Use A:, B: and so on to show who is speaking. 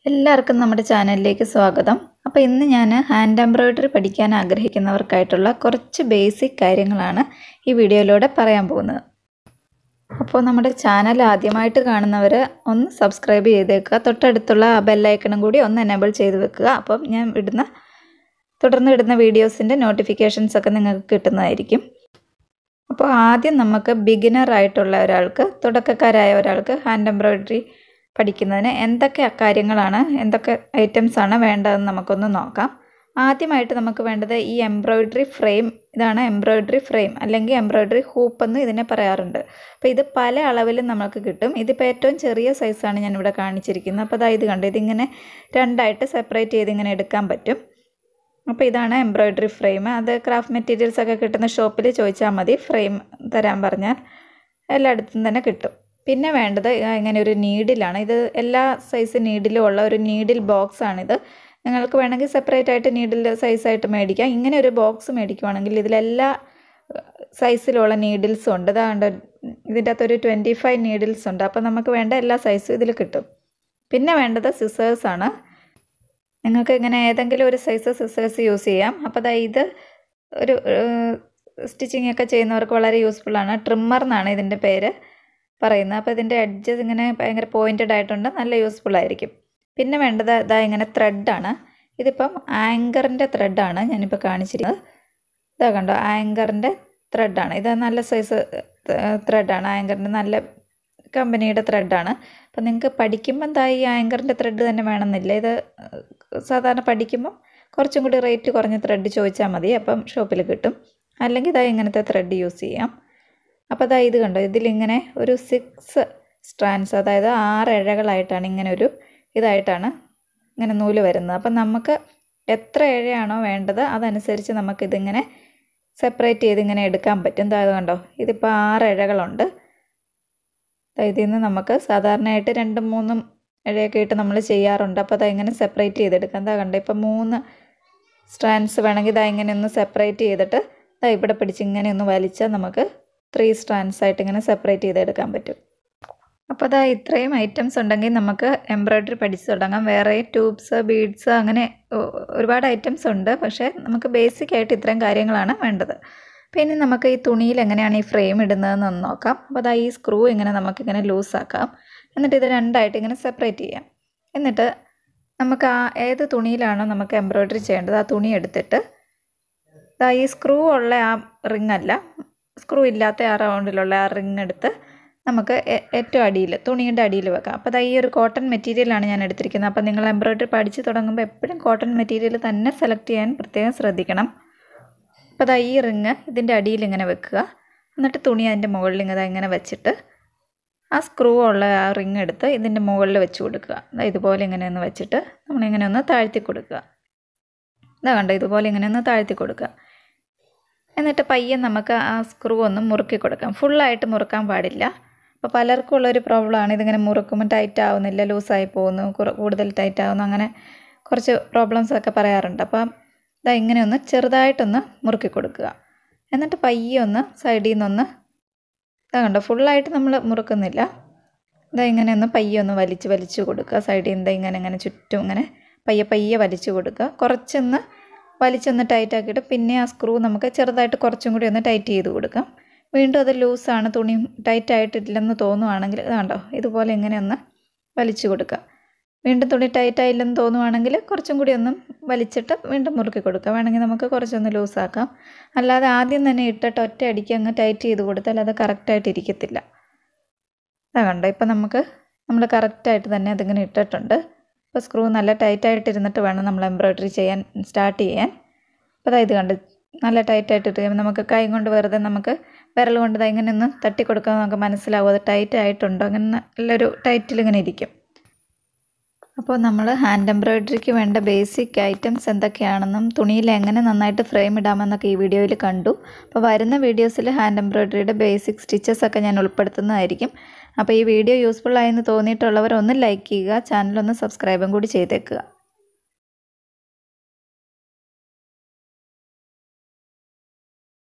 A: എല്ലാവർക്കും നമ്മുടെ ചാനലിലേക്ക് സ്വാഗതം അപ്പോൾ ഇന്ന് ഞാൻ ഹാൻഡ് എംബ്രോയ്ഡറി പഠിക്കാൻ ആഗ്രഹിക്കുന്നവർക്കായിട്ടുള്ള കുറച്ച് ബേസിക് കാര്യങ്ങളാണ് ഈ വീഡിയോയിലൂടെ പറയാൻ പോകുന്നത് അപ്പോൾ നമ്മുടെ ചാനൽ ആദ്യമായിട്ട് കാണുന്നവർ ഒന്ന് സബ്സ്ക്രൈബ് ചെയ്തേക്കുക തൊട്ടടുത്തുള്ള ആ ബെല്ലൈക്കണും കൂടി ഒന്ന് എനേബിൾ ചെയ്ത് വെക്കുക അപ്പം ഞാൻ ഇടുന്ന തുടർന്ന് ഇടുന്ന വീഡിയോസിൻ്റെ നോട്ടിഫിക്കേഷൻസ് ഒക്കെ നിങ്ങൾക്ക് കിട്ടുന്നതായിരിക്കും അപ്പോൾ ആദ്യം നമുക്ക് ബിഗിനർ ആയിട്ടുള്ള ഒരാൾക്ക് തുടക്കക്കാരായ ഒരാൾക്ക് ഹാൻഡ് എംബ്രോയ്ഡറി പഠിക്കുന്നതിന് എന്തൊക്കെ കാര്യങ്ങളാണ് എന്തൊക്കെ ഐറ്റംസ് ആണ് വേണ്ടതെന്ന് നമുക്കൊന്ന് നോക്കാം ആദ്യമായിട്ട് നമുക്ക് വേണ്ടത് ഈ എംബ്രോയ്ഡറി ഫ്രെയിം ഇതാണ് എംബ്രോയ്ഡറി ഫ്രെയിം അല്ലെങ്കിൽ എംബ്രോയ്ഡറി ഹൂപ്പ് എന്ന് ഇതിനെ പറയാറുണ്ട് അപ്പോൾ ഇത് പല അളവിലും നമുക്ക് കിട്ടും ഇതിപ്പോൾ ഏറ്റവും ചെറിയ സൈസാണ് ഞാനിവിടെ കാണിച്ചിരിക്കുന്നത് അപ്പോൾ അതായത് കണ്ടു ഇതിങ്ങനെ രണ്ടായിട്ട് സെപ്പറേറ്റ് ചെയ്ത് ഇങ്ങനെ എടുക്കാൻ പറ്റും അപ്പോൾ ഇതാണ് എംബ്രോയ്ഡറി ഫ്രെയിം അത് ക്രാഫ്റ്റ് മെറ്റീരിയൽസ് ഒക്കെ കിട്ടുന്ന ഷോപ്പിൽ ചോദിച്ചാൽ മതി ഫ്രെയിം തരാൻ പറഞ്ഞാൽ എല്ലായിടത്തും തന്നെ കിട്ടും പിന്നെ വേണ്ടത് ഇങ്ങനെ ഒരു നീഡിലാണ് ഇത് എല്ലാ സൈസ് നീഡിലും ഉള്ള ഒരു നീഡിൽ ബോക്സ് ആണിത് നിങ്ങൾക്ക് വേണമെങ്കിൽ സെപ്പറേറ്റ് ആയിട്ട് നീഡിൽ സൈസായിട്ട് മേടിക്കാം ഇങ്ങനെ ഒരു ബോക്സ് മേടിക്കുവാണെങ്കിൽ ഇതിലെല്ലാ സൈസിലുള്ള നീഡിൽസും ഉണ്ട് ഇതാണ്ട് ഇതിൻ്റെ അകത്തൊരു ട്വൻറ്റി ഫൈവ് നീഡിൽസ് ഉണ്ട് അപ്പോൾ നമുക്ക് വേണ്ട എല്ലാ സൈസും ഇതിൽ കിട്ടും പിന്നെ വേണ്ടത് സിസേഴ്സാണ് നിങ്ങൾക്ക് ഇങ്ങനെ ഏതെങ്കിലും ഒരു സൈസ് സിസേഴ്സ് യൂസ് ചെയ്യാം അപ്പോൾ അതായത് ഇത് ഒരു സ്റ്റിച്ചിങ് ഒക്കെ ചെയ്യുന്നവർക്ക് വളരെ യൂസ്ഫുള്ളാണ് ട്രിമ്മർ എന്നാണ് ഇതിൻ്റെ പേര് പറയുന്നത് അപ്പോൾ ഇതിൻ്റെ എഡ്ജസ് ഇങ്ങനെ ഭയങ്കര പോയിൻറ്റഡ് ആയിട്ടുണ്ട് നല്ല യൂസ്ഫുൾ ആയിരിക്കും പിന്നെ വേണ്ടത് ഇതാ ഇങ്ങനെ ത്രെഡാണ് ഇതിപ്പം ആങ്കറിൻ്റെ ത്രെഡാണ് ഞാനിപ്പോൾ കാണിച്ചിരിക്കുന്നത് ഇതാ കണ്ടോ ആങ്കറിൻ്റെ ത്രെഡാണ് ഇത് നല്ല സൈസ് ത്രെഡാണ് ആങ്കറിൻ്റെ നല്ല കമ്പനിയുടെ ത്രെഡാണ് അപ്പം നിങ്ങൾക്ക് പഠിക്കുമ്പോൾ എന്താ ഈ ആങ്കറിൻ്റെ ത്രെഡ് തന്നെ വേണമെന്നില്ല ഇത് സാധാരണ പഠിക്കുമ്പം കുറച്ചും കൂടി റേറ്റ് കുറഞ്ഞ ത്രെഡ് ചോദിച്ചാൽ മതി അപ്പം ഷോപ്പിൽ കിട്ടും അല്ലെങ്കിൽ ഇതാ ഇങ്ങനത്തെ ത്രെഡ് യൂസ് ചെയ്യാം അപ്പോൾ അതാ ഇത് കണ്ടോ ഇതിലിങ്ങനെ ഒരു സിക്സ് സ്ട്രാൻഡ്സ് അതായത് ആറ് ഇഴകളായിട്ടാണ് ഇങ്ങനെ ഒരു ഇതായിട്ടാണ് ഇങ്ങനെ നൂല് വരുന്നത് അപ്പം നമുക്ക് എത്ര ഇഴയാണോ വേണ്ടത് അതനുസരിച്ച് നമുക്കിതിങ്ങനെ സെപ്പറേറ്റ് ചെയ്ത് ഇങ്ങനെ എടുക്കാൻ പറ്റും എന്താ കണ്ടോ ഇതിപ്പോൾ ആറ് ഇഴകളുണ്ട് ഇതിൽ നിന്ന് നമുക്ക് സാധാരണയായിട്ട് രണ്ടും മൂന്നും ഇഴയൊക്കെ ഇട്ട് നമ്മൾ ചെയ്യാറുണ്ട് അപ്പോൾ അത് ഇങ്ങനെ സെപ്പറേറ്റ് ചെയ്തെടുക്കാം എന്താ കണ്ടോ ഇപ്പോൾ മൂന്ന് സ്ട്രാൻഡ്സ് വേണമെങ്കിൽ ഇതാ ഇങ്ങനെ ഒന്ന് സെപ്പറേറ്റ് ചെയ്തിട്ട് ഇതാ ഇവിടെ പിടിച്ച് ഇങ്ങനെ ഒന്ന് വലിച്ചാൽ നമുക്ക് ത്രീ സ്ട്രാൻഡ്സ് ആയിട്ട് ഇങ്ങനെ സെപ്പറേറ്റ് ചെയ്തെടുക്കാൻ പറ്റും അപ്പോൾ അതാ ഇത്രയും ഐറ്റംസ് ഉണ്ടെങ്കിൽ നമുക്ക് എംബ്രോയ്ഡറി പഠിച്ചു തുടങ്ങാം വേറെ ട്യൂബ്സ് ബീഡ്സ് അങ്ങനെ ഒരുപാട് ഐറ്റംസ് ഉണ്ട് പക്ഷേ നമുക്ക് ബേസിക് ആയിട്ട് ഇത്രയും കാര്യങ്ങളാണ് വേണ്ടത് പിന്നെ നമുക്ക് ഈ തുണിയിൽ എങ്ങനെയാണ് ഈ ഫ്രെയിം ഇടുന്നതെന്ന് ഒന്ന് നോക്കാം അപ്പോൾ അതാ ഈ സ്ക്രൂ ഇങ്ങനെ നമുക്കിങ്ങനെ ലൂസാക്കാം എന്നിട്ട് ഇത് രണ്ടായിട്ട് ഇങ്ങനെ സെപ്പറേറ്റ് ചെയ്യാം എന്നിട്ട് നമുക്ക് ആ ഏത് തുണിയിലാണോ നമുക്ക് എംബ്രോയ്ഡറി ചെയ്യേണ്ടത് ആ തുണി എടുത്തിട്ട് ഇതാ ഈ സ്ക്രൂ ഉള്ള ആ റിങ് അല്ല സ്ക്രൂ ഇല്ലാത്ത ആ റൗണ്ടിലുള്ള ആ റിങ് എടുത്ത് നമുക്ക് ഏറ്റവും അടിയിൽ തുണിയുടെ അടിയിൽ വെക്കാം അപ്പോൾ അതാ ഈ ഒരു കോട്ടൺ മെറ്റീരിയലാണ് ഞാൻ എടുത്തിരിക്കുന്നത് അപ്പോൾ നിങ്ങൾ എംബ്രോയ്ഡറി പഠിച്ച് തുടങ്ങുമ്പോൾ എപ്പോഴും കോട്ടൺ മെറ്റീരിയൽ തന്നെ സെലക്ട് ചെയ്യാൻ പ്രത്യേകം ശ്രദ്ധിക്കണം അപ്പോൾ അതാ ഈ റിങ് ഇതിൻ്റെ അടിയിൽ ഇങ്ങനെ വെക്കുക എന്നിട്ട് തുണി അതിൻ്റെ മുകളിൽ ഇങ്ങനെ ഇങ്ങനെ വെച്ചിട്ട് ആ സ്ക്രൂ ഉള്ള ആ റിങ് എടുത്ത് ഇതിൻ്റെ മുകളിൽ വെച്ച് കൊടുക്കുക ഇതുപോലെ ഇങ്ങനെ ഒന്ന് വെച്ചിട്ട് നമ്മളിങ്ങനെ ഒന്ന് താഴ്ത്തി കൊടുക്കുക ഇതാ കണ്ടോ ഇതുപോലെ ഇങ്ങനെ ഒന്ന് താഴ്ത്തി കൊടുക്കുക എന്നിട്ട് പയ്യെ നമുക്ക് ആ സ്ക്രൂ ഒന്ന് മുറുക്കി കൊടുക്കാം ഫുള്ളായിട്ട് മുറുക്കാൻ പാടില്ല അപ്പോൾ പലർക്കും ഉള്ളൊരു പ്രോബ്ലമാണ് ഇതിങ്ങനെ മുറുക്കുമ്പോൾ ടൈറ്റ് ആവുന്നില്ല ലൂസായി പോകുന്നു കൂടുതൽ ടൈറ്റ് ആവുന്നു അങ്ങനെ കുറച്ച് പ്രോബ്ലംസ് ഒക്കെ പറയാറുണ്ട് അപ്പം ഇതാ ഇങ്ങനെ ഒന്ന് ചെറുതായിട്ടൊന്ന് മുറുക്കി കൊടുക്കുക എന്നിട്ട് പയ്യെ ഒന്ന് സൈഡിൽ നിന്നൊന്ന് ഇതാ കണ്ടോ ഫുള്ളായിട്ട് നമ്മൾ മുറുക്കുന്നില്ല ഇതാ ഇങ്ങനെ ഒന്ന് പയ്യെ ഒന്ന് വലിച്ച് വലിച്ച് കൊടുക്കുക സൈഡിൽ നിന്ന് ഇങ്ങനെ ഇങ്ങനെ ചുറ്റും ഇങ്ങനെ പയ്യെ പയ്യെ വലിച്ച് കൊടുക്കുക കുറച്ചൊന്ന് വലിച്ചൊന്ന് ടൈറ്റ് ആക്കിയിട്ട് പിന്നെ ആ സ്ക്രൂ നമുക്ക് ചെറുതായിട്ട് കുറച്ചും കൂടി ഒന്ന് ടൈറ്റ് ചെയ്ത് കൊടുക്കാം വീണ്ടും അത് ലൂസാണ് തുണി ടൈറ്റ് ആയിട്ടില്ലെന്ന് തോന്നുവാണെങ്കിൽ കണ്ടോ ഇതുപോലെ ഇങ്ങനെ ഒന്ന് വലിച്ചു കൊടുക്കുക വീണ്ടും തുണി ടൈറ്റ് ആയില്ലെന്ന് തോന്നുവാണെങ്കിൽ കുറച്ചും കൂടി ഒന്ന് വലിച്ചിട്ട് വീണ്ടും മുറുക്കി കൊടുക്കുക വേണമെങ്കിൽ നമുക്ക് കുറച്ചൊന്ന് ലൂസാക്കാം അല്ലാതെ ആദ്യം തന്നെ ഇട്ടിട്ട് ഒറ്റ അടിക്ക് അങ്ങ് ടൈറ്റ് ചെയ്ത് കൊടുത്താൽ അത് കറക്റ്റായിട്ട് ഇരിക്കത്തില്ല അതാ കണ്ടോ ഇപ്പം നമുക്ക് നമ്മൾ കറക്റ്റായിട്ട് തന്നെ അതിങ്ങനെ ഇട്ടിട്ടുണ്ട് അപ്പോൾ സ്ക്രൂ നല്ല ടൈറ്റായിട്ട് ഇരുന്നിട്ട് വേണം നമ്മൾ എംബ്രോയ്ഡറി ചെയ്യാൻ സ്റ്റാർട്ട് ചെയ്യാൻ അപ്പോൾ അതായത് കണ്ട് നല്ല ടൈറ്റായിട്ട് ഇട്ട് നമുക്ക് കൈ കൊണ്ട് വെറുതെ നമുക്ക് വിരൽ കൊണ്ട് ഇങ്ങനെ ഒന്ന് തട്ടി കൊടുക്കാൻ നമുക്ക് മനസ്സിലാവും അത് ടൈറ്റ് ആയിട്ടുണ്ടോ അങ്ങനെ നല്ലൊരു ടൈറ്റിൽ ഇങ്ങനെ ഇരിക്കും അപ്പോൾ നമ്മൾ ഹാൻഡ് എംബ്രോയ്ഡറിക്ക് വേണ്ട ബേസിക് ഐറ്റംസ് എന്തൊക്കെയാണെന്നും തുണിയിൽ എങ്ങനെ നന്നായിട്ട് ഫ്രെയിം ഇടാമെന്നൊക്കെ ഈ വീഡിയോയിൽ കണ്ടു അപ്പോൾ വരുന്ന വീഡിയോസിൽ ഹാൻഡ് എംബ്രോയ്ഡറിയുടെ ബേസിക് സ്റ്റിച്ചസ് ഒക്കെ ഞാൻ ഉൾപ്പെടുത്തുന്നതായിരിക്കും അപ്പോൾ ഈ വീഡിയോ യൂസ്ഫുൾ ആയെന്ന് തോന്നിയിട്ടുള്ളവർ ഒന്ന് ലൈക്ക് ചെയ്യുക ചാനലൊന്ന് സബ്സ്ക്രൈബും കൂടി ചെയ്തേക്കുക